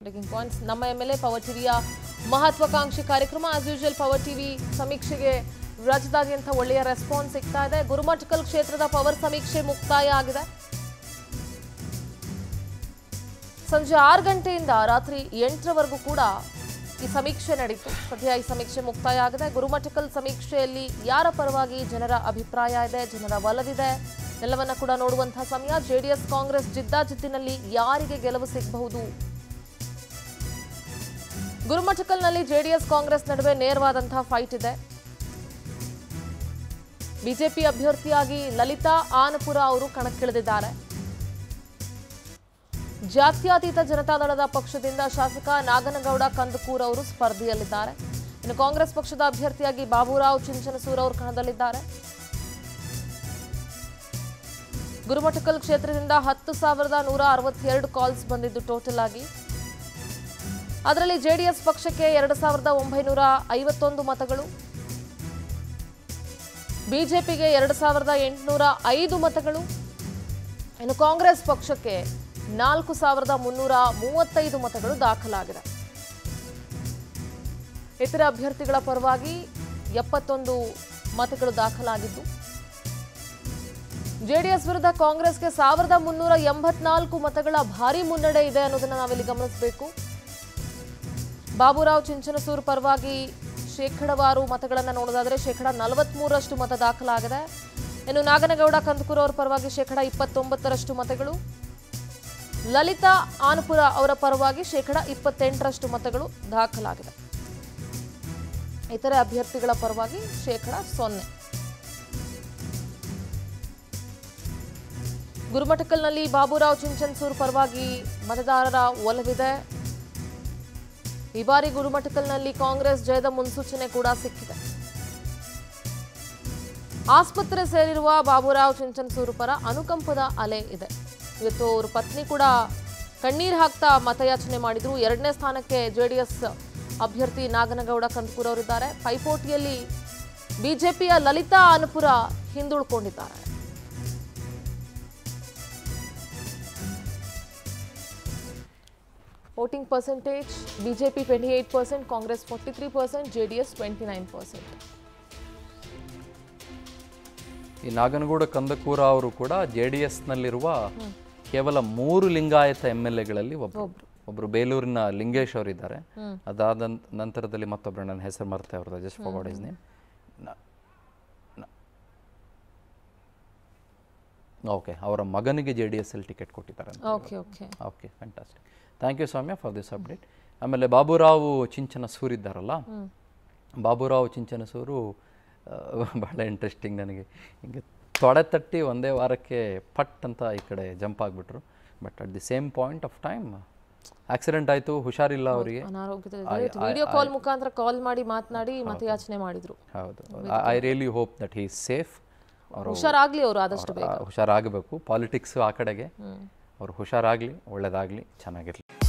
breaking points ನಮ್ಮ M L A power ಟಿವಿಯ ಮಹತ್ವಾಕಾಂಕ್ಷಿ ಕಾರ್ಯಕ್ರಮ ಆಸ್ ಯೂಶುವಲ್ ಪವರ್ ಟಿವಿ ಸಮೀಕ್ಷೆಗೆ ರಾಜ್ಯದಾದ್ಯಂತ ಒಳ್ಳೆಯ ರೆಸ್ಪಾನ್ಸ್ ಸಿಗ್ತಾ ಇದೆ ಗುರುಮಠಕಲ್ ಕ್ಷೇತ್ರದ ಪವರ್ ಸಮೀಕ್ಷೆ ಮುಕ್ತಾಯ ಆಗಿದೆ ಸಂಜೆ ಆರು ಗಂಟೆಯಿಂದ ರಾತ್ರಿ ಎಂಟರವರೆಗೂ ಕೂಡ ಈ ಸಮೀಕ್ಷೆ ನಡೀತು ಸದ್ಯ ಈ ಸಮೀಕ್ಷೆ ಮುಕ್ತಾಯ ಆಗಿದೆ ಗುರುಮಠಕಲ್ ಸಮೀಕ್ಷೆಯಲ್ಲಿ ಯಾರ ಪರವಾಗಿ ಜನರ ಅಭಿಪ್ರಾಯ ಇದೆ ಜನರ ಒಲವಿದೆ ಎಲ್ಲವನ್ನ ಕೂಡ ನೋಡುವಂತಹ ಸಮಯ ಜೆಡಿಎಸ್ ಕಾಂಗ್ರೆಸ್ ಜಿದ್ದಾಜಿದ್ದಿನಲ್ಲಿ ಯಾರಿಗೆ ಗೆಲುವು ಸಿಗಬಹುದು ಗುರುಮಠಕಲ್ನಲ್ಲಿ ಜೆಡಿಎಸ್ ಕಾಂಗ್ರೆಸ್ ನಡುವೆ ನೇರವಾದಂತಹ ಫೈಟ್ ಇದೆ ಬಿಜೆಪಿ ಅಭ್ಯರ್ಥಿಯಾಗಿ ಲಲಿತಾ ಆನಪುರ ಅವರು ಕಣಕ್ಕಿಳಿದಿದ್ದಾರೆ ಜಾತ್ಯತೀತ ಜನತಾದಳದ ಪಕ್ಷದಿಂದ ಶಾಸಕ ನಾಗನಗೌಡ ಕಂದಕೂರ್ ಅವರು ಸ್ಪರ್ಧೆಯಲ್ಲಿದ್ದಾರೆ ಇನ್ನು ಕಾಂಗ್ರೆಸ್ ಪಕ್ಷದ ಅಭ್ಯರ್ಥಿಯಾಗಿ ಬಾಬುರಾವ್ ಚಿಂಚನಸೂರ್ ಅವರು ಕಣದಲ್ಲಿದ್ದಾರೆ ಗುರುಮಠಕಲ್ ಕ್ಷೇತ್ರದಿಂದ ಹತ್ತು ಸಾವಿರದ ನೂರ ಅರವತ್ತೆರಡು ಕಾಲ್ಸ್ ಬಂದಿದ್ದು ಟೋಟಲ್ ಆಗಿ ಅದರಲ್ಲಿ ಜೆಡಿಎಸ್ ಪಕ್ಷಕ್ಕೆ ಎರಡು ಸಾವಿರದ ಒಂಬೈನೂರ ಐವತ್ತೊಂದು ಮತಗಳು ಬಿಜೆಪಿಗೆ ಎರಡು ಸಾವಿರದ ಎಂಟುನೂರ ಐದು ಮತಗಳು ಇನ್ನು ಕಾಂಗ್ರೆಸ್ ಪಕ್ಷಕ್ಕೆ ನಾಲ್ಕು ಸಾವಿರದ ಮುನ್ನೂರ ಮೂವತ್ತೈದು ಮತಗಳು ದಾಖಲಾಗಿದೆ ಇತರ ಅಭ್ಯರ್ಥಿಗಳ ಪರವಾಗಿ ಎಪ್ಪತ್ತೊಂದು ಮತಗಳು ದಾಖಲಾಗಿದ್ದು ಜೆಡಿಎಸ್ ವಿರುದ್ಧ ಕಾಂಗ್ರೆಸ್ಗೆ ಸಾವಿರದ ಮುನ್ನೂರ ಎಂಬತ್ನಾಲ್ಕು ಮತಗಳ ಭಾರಿ ಮುನ್ನಡೆ ಇದೆ ಅನ್ನೋದನ್ನ ನಾವಿಲ್ಲಿ ಗಮನಿಸಬೇಕು ಬಾಬುರಾವ್ ಚಿಂಚನಸೂರು ಪರವಾಗಿ ಶೇಕಡವಾರು ಮತಗಳನ್ನು ನೋಡೋದಾದ್ರೆ ಶೇಕಡ ನಲವತ್ಮೂರರಷ್ಟು ಮತ ದಾಖಲಾಗಿದೆ ಇನ್ನು ನಾಗನಗೌಡ ಕಂದಕೂರು ಅವರ ಪರವಾಗಿ ಶೇಕಡ ಇಪ್ಪತ್ತೊಂಬತ್ತರಷ್ಟು ಮತಗಳು ಲಲಿತಾ ಆನಪುರ ಅವರ ಪರವಾಗಿ ಶೇಕಡ ಇಪ್ಪತ್ತೆಂಟರಷ್ಟು ಮತಗಳು ದಾಖಲಾಗಿದೆ ಇತರೆ ಅಭ್ಯರ್ಥಿಗಳ ಪರವಾಗಿ ಶೇಕಡ ಸೊನ್ನೆ ಗುರುಮಠಕಲ್ನಲ್ಲಿ ಬಾಬುರಾವ್ ಚಿಂಚನ್ಸೂರ್ ಪರವಾಗಿ ಮತದಾರರ ಒಲವಿದೆ ಈ ಬಾರಿ ಗುರುಮಠಕಲ್ನಲ್ಲಿ ಕಾಂಗ್ರೆಸ್ ಜಯದ ಮುನ್ಸೂಚನೆ ಕೂಡ ಸಿಕ್ಕಿದೆ ಆಸ್ಪತ್ರೆ ಸೇರಿರುವ ಬಾಬುರಾವ್ ಚಿಂಚನ್ಸೂರು ಪರ ಅನುಕಂಪದ ಅಲೆ ಇದೆ ಇವತ್ತು ಅವ್ರ ಪತ್ನಿ ಕೂಡ ಕಣ್ಣೀರು ಹಾಕ್ತಾ ಮತಯಾಚನೆ ಮಾಡಿದ್ರು ಎರಡನೇ ಸ್ಥಾನಕ್ಕೆ ಜೆಡಿಎಸ್ ಅಭ್ಯರ್ಥಿ ನಾಗನಗೌಡ ಕಂದಕೂರ್ ಅವರಿದ್ದಾರೆ ಪೈಪೋಟಿಯಲ್ಲಿ ಬಿಜೆಪಿಯ ಲಲಿತಾ ಅನುಪುರ ಹಿಂದುಳ್ಕೊಂಡಿದ್ದಾರೆ voting percentage BJP twenty eight percent Congress forty three percent JDS twenty nine percent ಈ ನಾಗನಗೌಡ ಕಂದಕೂರ ಅವರು ಕೂಡ ಜೆ ಡಿ ಎಸ್ನಲ್ಲಿರುವ ಕೇವಲ ಮೂರು ಲಿಂಗಾಯತ ಎಮ್ ಎಲ್ ಎಗಳಲ್ಲಿ ಒಬ್ಬರು ಒಬ್ಬರು ಬೇಲೂರಿನ ಲಿಂಗೇಶ್ ಅವರಿದ್ದಾರೆ ಅದಾದ ನಂತರದಲ್ಲಿ ಮತ್ತೊಬ್ಬರು ನನ್ನ ಹೆಸರು ಮರ್ತೆ ಅವ್ರದ್ದು just forward is name okay ಅವರ ಮಗನಿಗೆ ಜೆ ಡಿ ಎಸ್ ಅಲ್ಲಿ ಟಿಕೆಟ್ ಕೊಟ್ಟಿದ್ದಾರೆ ಅಂತ okay okay okay fantastic thank you Soumya for this update ಆಮೇಲೆ ಬಾಬುರಾವ್ ಚಿಂಚನ ಸೂರಿದ್ದಾರಲ್ಲ ಬಾಬುರಾವ್ ಚಿಂಚನಸೂರು ಆ, ಬಹಳ ಇಂಟ್ರೆಸ್ಟಿಂಗ್ ನನಗೆ ಹಿಂಗೆ ತೊಡೆ ತಟ್ಟಿ ಒಂದೇ ವಾರಕ್ಕೆ ಪಟ್ ಅಂತ ಈ ಕಡೆ ಜಂಪ್ ಆಗಿಬಿಟ್ರು but at the same point of time accident ಆಯಿತು ಹುಷಾರಿಲ್ಲ ಅವರಿಗೆ ಅನಾರೋಗ್ಯದ ವಿಡಿಯೋ ಕಾಲ್ ಮುಖಾಂತರ ಕಾಲ್ ಮಾಡಿ ಮಾತನಾಡಿ ಮತಯಾಚನೆ ಮಾಡಿದ್ರು ಹೌದು I really hope that he safe ಅವರು ಹುಷಾರಾಗ್ಲಿ ಅವರು ಆದಷ್ಟು ಬೇಗ ಹುಷಾರಾಗಬೇಕು ಪಾಲಿಟಿಕ್ಸ್ ಆ ಕಡೆಗೆ ಅವ್ರು ಹುಷಾರಾಗಲಿ ಒಳ್ಳೇದಾಗಲಿ ಚೆನ್ನಾಗಿರಲಿ